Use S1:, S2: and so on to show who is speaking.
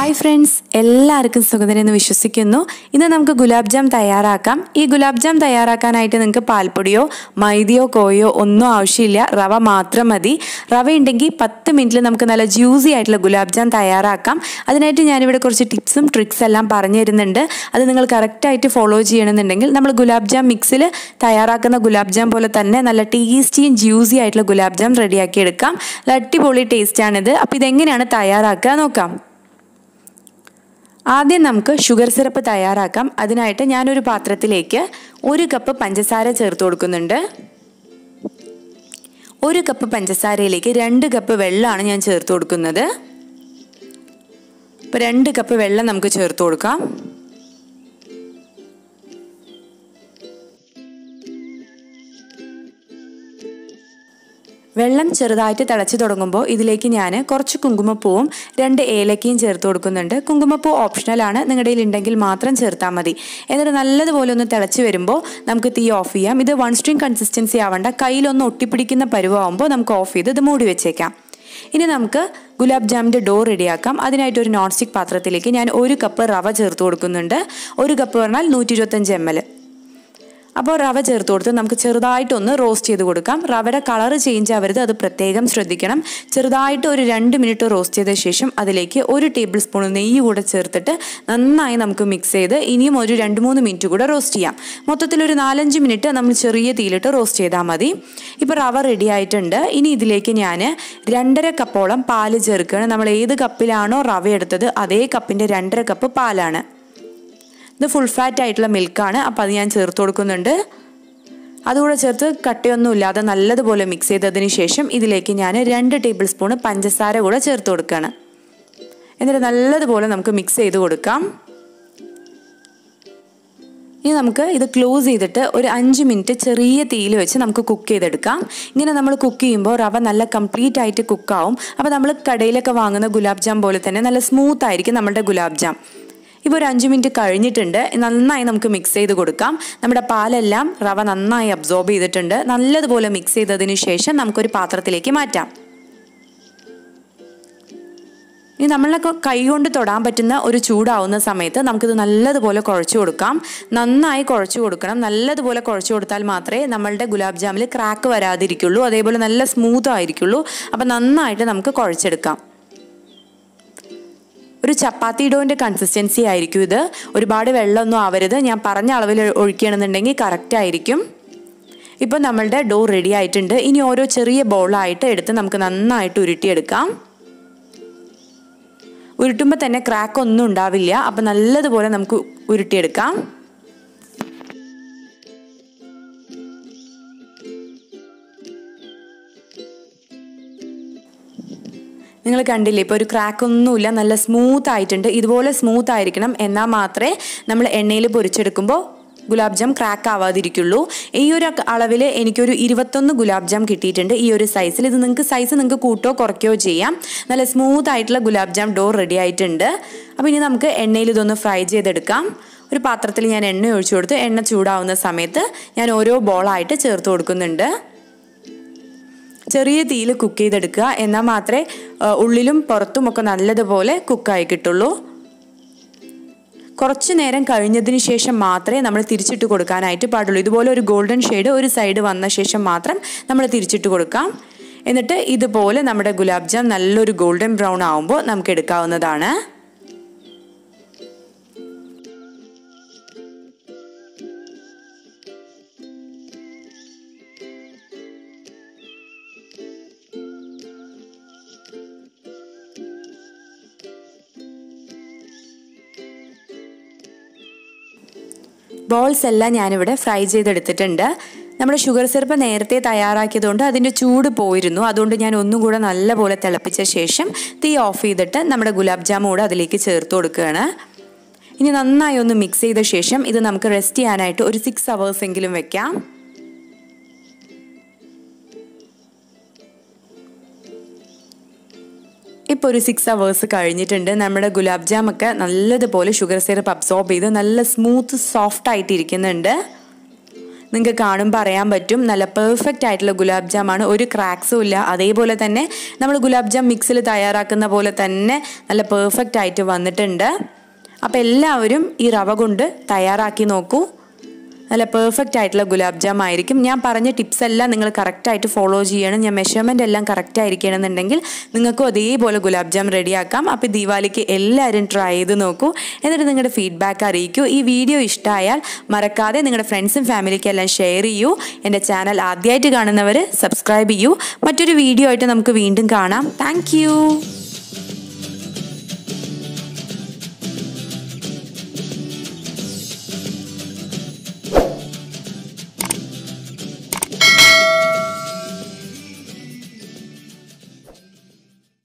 S1: hi friends എല്ലാവർക്കും സുഖതനെന്ന് വിശ്വസിക്കുന്നു ഇന്ന് നമുക്ക് ഗുലാബ് ജാം തയ്യാറാക്കാം ഈ ഗുലാബ് ജാം തയ്യാറാക്കാനായിട്ട് നിങ്ങൾക്ക് പാൽപ്പൊടിയോ മൈദയോ കോയോ ഒന്നും ആവശ്യമില്ല റവ മാത്രം മതി റവ ഉണ്ടെങ്കിൽ പത്ത് മിനിറ്റിൽ നമുക്ക് നല്ല ജ്യൂസി ആയിട്ടുള്ള ഗുലാബ് ജാം തയ്യാറാക്കാം അതിനായിട്ട് ഞാനിവിടെ കുറച്ച് ടിപ്സും ട്രിക്സ് എല്ലാം പറഞ്ഞു തരുന്നുണ്ട് അത് നിങ്ങൾ കറക്റ്റായിട്ട് ഫോളോ ചെയ്യണമെന്നുണ്ടെങ്കിൽ നമ്മൾ ഗുലാബ് ജാം മിക്സിൽ തയ്യാറാക്കുന്ന ഗുലാബ് ജാം പോലെ തന്നെ നല്ല ടേസ്റ്റിയും ജ്യൂസി ആയിട്ടുള്ള ഗുലാബ് ജാം റെഡിയാക്കി എടുക്കാം നല്ല അടിപൊളി ടേസ്റ്റാണിത് അപ്പോൾ ഇതെങ്ങനെയാണ് തയ്യാറാക്കുക നോക്കാം ആദ്യം നമുക്ക് ഷുഗർ സിറപ്പ് തയ്യാറാക്കാം അതിനായിട്ട് ഞാനൊരു പാത്രത്തിലേക്ക് ഒരു കപ്പ് പഞ്ചസാര ചേർത്ത് കൊടുക്കുന്നുണ്ട് ഒരു കപ്പ് പഞ്ചസാരയിലേക്ക് രണ്ട് കപ്പ് വെള്ളമാണ് ഞാൻ ചേർത്ത് കൊടുക്കുന്നത് ഇപ്പോൾ രണ്ട് കപ്പ് വെള്ളം നമുക്ക് ചേർത്ത് കൊടുക്കാം വെള്ളം ചെറുതായിട്ട് തിളച്ച് തുടങ്ങുമ്പോൾ ഇതിലേക്ക് ഞാൻ കുറച്ച് കുങ്കുമപ്പൂവും രണ്ട് ഏലക്കയും ചേർത്ത് കൊടുക്കുന്നുണ്ട് കുങ്കുമപ്പൂ ഓപ്ഷണലാണ് നിങ്ങളുടെ കയ്യിൽ ഉണ്ടെങ്കിൽ മാത്രം ചേർത്താൽ മതി എന്നിട്ട് നല്ലതുപോലെ ഒന്ന് തിളച്ച് വരുമ്പോൾ നമുക്ക് തീ ഓഫ് ചെയ്യാം ഇത് വൺ സ്ട്രിങ് കൺസിസ്റ്റൻസി ആവേണ്ട കയ്യിലൊന്ന് ഒട്ടിപ്പിടിക്കുന്ന പരുവാകുമ്പോൾ നമുക്ക് ഓഫ് ചെയ്ത് ഇത് മൂടി വെച്ചേക്കാം ഇനി നമുക്ക് ഗുലാബ് ജാമിൻ്റെ ഡോ റെഡിയാക്കാം അതിനായിട്ട് ഒരു നോൺ സ്റ്റിക്ക് പാത്രത്തിലേക്ക് ഞാൻ ഒരു കപ്പ് റവ ചേർത്ത് കൊടുക്കുന്നുണ്ട് ഒരു കപ്പ് പറഞ്ഞാൽ നൂറ്റി ഇരുപത്തഞ്ച് എം എൽ അപ്പോൾ റവ ചേർത്ത് കൊടുത്ത് നമുക്ക് ചെറുതായിട്ടൊന്ന് റോസ്റ്റ് ചെയ്ത് കൊടുക്കാം റവയുടെ കളർ ചേഞ്ച് ആവരുത് അത് പ്രത്യേകം ശ്രദ്ധിക്കണം ചെറുതായിട്ട് ഒരു രണ്ട് മിനിറ്റ് റോസ്റ്റ് ചെയ്ത ശേഷം അതിലേക്ക് ഒരു ടേബിൾ സ്പൂൺ നെയ്യ് കൂടെ ചേർത്തിട്ട് നന്നായി നമുക്ക് മിക്സ് ചെയ്ത് ഇനിയും ഒരു രണ്ട് മൂന്ന് മിനിറ്റ് കൂടെ റോസ്റ്റ് ചെയ്യാം മൊത്തത്തിൽ ഒരു നാലഞ്ച് മിനിറ്റ് നമ്മൾ ചെറിയ തീയിലിട്ട് റോസ്റ്റ് ചെയ്താൽ മതി ഇപ്പോൾ റവ റെഡി ആയിട്ടുണ്ട് ഇനി ഇതിലേക്ക് ഞാൻ രണ്ടര കപ്പോളം പാല് ചേർക്കുകയാണ് നമ്മൾ ഏത് കപ്പിലാണോ റവ എടുത്തത് അതേ കപ്പിൻ്റെ രണ്ടര കപ്പ് പാലാണ് ഇത് ഫുൾ ഫാറ്റ് ആയിട്ടുള്ള മിൽക്കാണ് അപ്പോൾ അത് ഞാൻ ചേർത്ത് കൊടുക്കുന്നുണ്ട് അതുകൂടെ ചേർത്ത് കട്ടയൊന്നും ഇല്ലാതെ നല്ലതുപോലെ മിക്സ് ചെയ്തതിന് ശേഷം ഇതിലേക്ക് ഞാൻ രണ്ട് ടേബിൾ സ്പൂൺ പഞ്ചസാര കൂടെ ചേർത്ത് കൊടുക്കുകയാണ് എന്നിട്ട് നല്ലതുപോലെ നമുക്ക് മിക്സ് ചെയ്ത് കൊടുക്കാം ഇനി നമുക്ക് ഇത് ക്ലോസ് ചെയ്തിട്ട് ഒരു അഞ്ച് മിനിറ്റ് ചെറിയ തീയിൽ വെച്ച് നമുക്ക് കുക്ക് ചെയ്തെടുക്കാം ഇങ്ങനെ നമ്മൾ കുക്ക് ചെയ്യുമ്പോൾ റവ നല്ല കംപ്ലീറ്റ് ആയിട്ട് കുക്കാവും അപ്പോൾ നമ്മൾ കടയിലൊക്കെ വാങ്ങുന്ന ഗുലാബ് ജാം പോലെ തന്നെ നല്ല സ്മൂത്ത് ആയിരിക്കും നമ്മുടെ ഗുലാബ് ജാം ഇപ്പോൾ ഒരു അഞ്ച് മിനിറ്റ് കഴിഞ്ഞിട്ടുണ്ട് നന്നായി നമുക്ക് മിക്സ് ചെയ്ത് കൊടുക്കാം നമ്മുടെ പാലെല്ലാം റവ നന്നായി അബ്സോർബ് ചെയ്തിട്ടുണ്ട് നല്ലതുപോലെ മിക്സ് ചെയ്തതിന് ശേഷം നമുക്കൊരു പാത്രത്തിലേക്ക് മാറ്റാം ഇനി നമ്മളെ കൈ കൊണ്ട് തൊടാൻ പറ്റുന്ന ഒരു ചൂടാവുന്ന സമയത്ത് നമുക്കിത് നല്ലതുപോലെ കുഴച്ച് കൊടുക്കാം നന്നായി കുഴച്ച് കൊടുക്കണം നല്ലതുപോലെ കുഴച്ച് കൊടുത്താൽ മാത്രമേ നമ്മളുടെ ഗുലാബ് ജാമിൽ ക്രാക്ക് വരാതിരിക്കുള്ളൂ അതേപോലെ നല്ല സ്മൂത്ത് ആയിരിക്കുള്ളൂ അപ്പം നന്നായിട്ട് നമുക്ക് കുഴച്ചെടുക്കാം ഒരു ചപ്പാത്തി ഡോൻ്റെ കൺസിസ്റ്റൻസി ആയിരിക്കും ഇത് ഒരുപാട് വെള്ളമൊന്നും ആവരുത് ഞാൻ പറഞ്ഞ അളവിൽ ഒഴിക്കുകയാണെന്നുണ്ടെങ്കിൽ കറക്റ്റ് ആയിരിക്കും ഇപ്പോൾ നമ്മളുടെ ഡോ റെഡി ആയിട്ടുണ്ട് ഇനി ഓരോ ചെറിയ ബോളായിട്ട് എടുത്ത് നമുക്ക് നന്നായിട്ട് ഉരുട്ടിയെടുക്കാം ഉരുട്ടുമ്പോൾ തന്നെ ക്രാക്ക് ഒന്നും ഉണ്ടാവില്ല അപ്പം നല്ലതുപോലെ നമുക്ക് ഉരുട്ടിയെടുക്കാം നിങ്ങൾ കണ്ടില്ലേ ഇപ്പോൾ ഒരു ക്രാക്ക് ഒന്നുമില്ല നല്ല സ്മൂത്ത് ആയിട്ടുണ്ട് ഇതുപോലെ സ്മൂത്ത് ആയിരിക്കണം എന്നാൽ മാത്രമേ നമ്മൾ എണ്ണയിൽ പൊരിച്ചെടുക്കുമ്പോൾ ഗുലാബ് ജാം ക്രാക്ക് ആവാതിരിക്കുള്ളൂ ഈ ഒരു അളവിൽ എനിക്കൊരു ഇരുപത്തൊന്ന് ഗുലാബ് ജാം കിട്ടിയിട്ടുണ്ട് ഈ ഒരു സൈസിൽ ഇത് നിങ്ങൾക്ക് സൈസ് നിങ്ങൾക്ക് കൂട്ടോ കുറയ്ക്കുകയോ ചെയ്യാം നല്ല സ്മൂത്ത് ആയിട്ടുള്ള ഗുലാബ് ജാം ഡോർ റെഡി ആയിട്ടുണ്ട് അപ്പോൾ ഇനി നമുക്ക് എണ്ണയിൽ ഇതൊന്ന് ഫ്രൈ ചെയ്തെടുക്കാം ഒരു പാത്രത്തിൽ ഞാൻ എണ്ണ ഒഴിച്ചു കൊടുത്ത് എണ്ണ ചൂടാവുന്ന സമയത്ത് ഞാൻ ഓരോ ബോളായിട്ട് ചേർത്ത് കൊടുക്കുന്നുണ്ട് ചെറിയ തീയിൽ കുക്ക് ചെയ്തെടുക്കുക എന്നാൽ മാത്രമേ ഉള്ളിലും പുറത്തും ഒക്കെ നല്ലതുപോലെ കുക്കായി കിട്ടുള്ളൂ കുറച്ച് നേരം കഴിഞ്ഞതിന് ശേഷം മാത്രമേ നമ്മൾ തിരിച്ചിട്ട് കൊടുക്കാനായിട്ട് പാടുള്ളൂ ഇതുപോലെ ഒരു ഗോൾഡൻ ഷെയ്ഡ് ഒരു സൈഡ് വന്ന ശേഷം മാത്രം നമ്മൾ തിരിച്ചിട്ട് കൊടുക്കാം എന്നിട്ട് ഇതുപോലെ നമ്മുടെ ഗുലാബ് ജാം നല്ലൊരു ഗോൾഡൻ ബ്രൗൺ ആവുമ്പോൾ നമുക്ക് എടുക്കാവുന്നതാണ് ബോൾസ് എല്ലാം ഞാനിവിടെ ഫ്രൈ ചെയ്തെടുത്തിട്ടുണ്ട് നമ്മുടെ ഷുഗർ സിറപ്പ് നേരത്തെ തയ്യാറാക്കിയതുകൊണ്ട് അതിൻ്റെ ചൂട് പോയിരുന്നു അതുകൊണ്ട് ഞാൻ ഒന്നും കൂടെ നല്ലപോലെ തിളപ്പിച്ച ശേഷം തീ ഓഫ് ചെയ്തിട്ട് നമ്മുടെ ഗുലാബ് ജാമും കൂടെ അതിലേക്ക് ചേർത്ത് കൊടുക്കുകയാണ് ഇനി നന്നായി ഒന്ന് മിക്സ് ചെയ്ത ശേഷം ഇത് നമുക്ക് റെസ്റ്റ് ചെയ്യാനായിട്ട് ഒരു സിക്സ് അവേഴ്സ് എങ്കിലും വെക്കാം ഇപ്പോൾ ഒരു സിക്സ് അവേഴ്സ് കഴിഞ്ഞിട്ടുണ്ട് നമ്മുടെ ഗുലാബ് ജാം ഒക്കെ നല്ലതുപോലെ ഷുഗർ സിറപ്പ് അബ്സോർബ് ചെയ്ത് നല്ല സ്മൂത്ത് സോഫ്റ്റ് ആയിട്ട് ഇരിക്കുന്നുണ്ട് നിങ്ങൾക്ക് കാണുമ്പോൾ അറിയാൻ പറ്റും നല്ല പെർഫെക്റ്റ് ആയിട്ടുള്ള ഗുലാബ് ജാമാണ് ഒരു ക്രാക്സും ഇല്ല അതേപോലെ തന്നെ നമ്മൾ ഗുലാബ് ജാം മിക്സിൽ തയ്യാറാക്കുന്ന പോലെ തന്നെ നല്ല പെർഫെക്റ്റ് ആയിട്ട് വന്നിട്ടുണ്ട് അപ്പോൾ എല്ലാവരും ഈ റവ കൊണ്ട് തയ്യാറാക്കി നോക്കൂ നല്ല പെർഫെക്റ്റ് ആയിട്ടുള്ള ഗുലാബ് ജാം ആയിരിക്കും ഞാൻ പറഞ്ഞ ടിപ്സ് എല്ലാം നിങ്ങൾ കറക്റ്റായിട്ട് ഫോളോ ചെയ്യണം ഞാൻ മെഷർമെൻ്റ് എല്ലാം കറക്റ്റ് ആയിരിക്കണം എന്നുണ്ടെങ്കിൽ നിങ്ങൾക്കും അതേപോലെ ഗുലാബ് ജാം റെഡിയാക്കാം അപ്പോൾ ദീപാവലിക്ക് എല്ലാവരും ട്രൈ ചെയ്ത് നോക്കൂ എന്നിട്ട് നിങ്ങളുടെ ഫീഡ്ബാക്ക് അറിയിക്കൂ ഈ വീഡിയോ ഇഷ്ടമായാൽ മറക്കാതെ നിങ്ങളുടെ ഫ്രണ്ട്സും ഫാമിലിക്കും എല്ലാം ഷെയർ ചെയ്യൂ എൻ്റെ ചാനൽ ആദ്യമായിട്ട് കാണുന്നവർ സബ്സ്ക്രൈബ് ചെയ്യൂ മറ്റൊരു വീഡിയോ ആയിട്ട് നമുക്ക് വീണ്ടും കാണാം താങ്ക്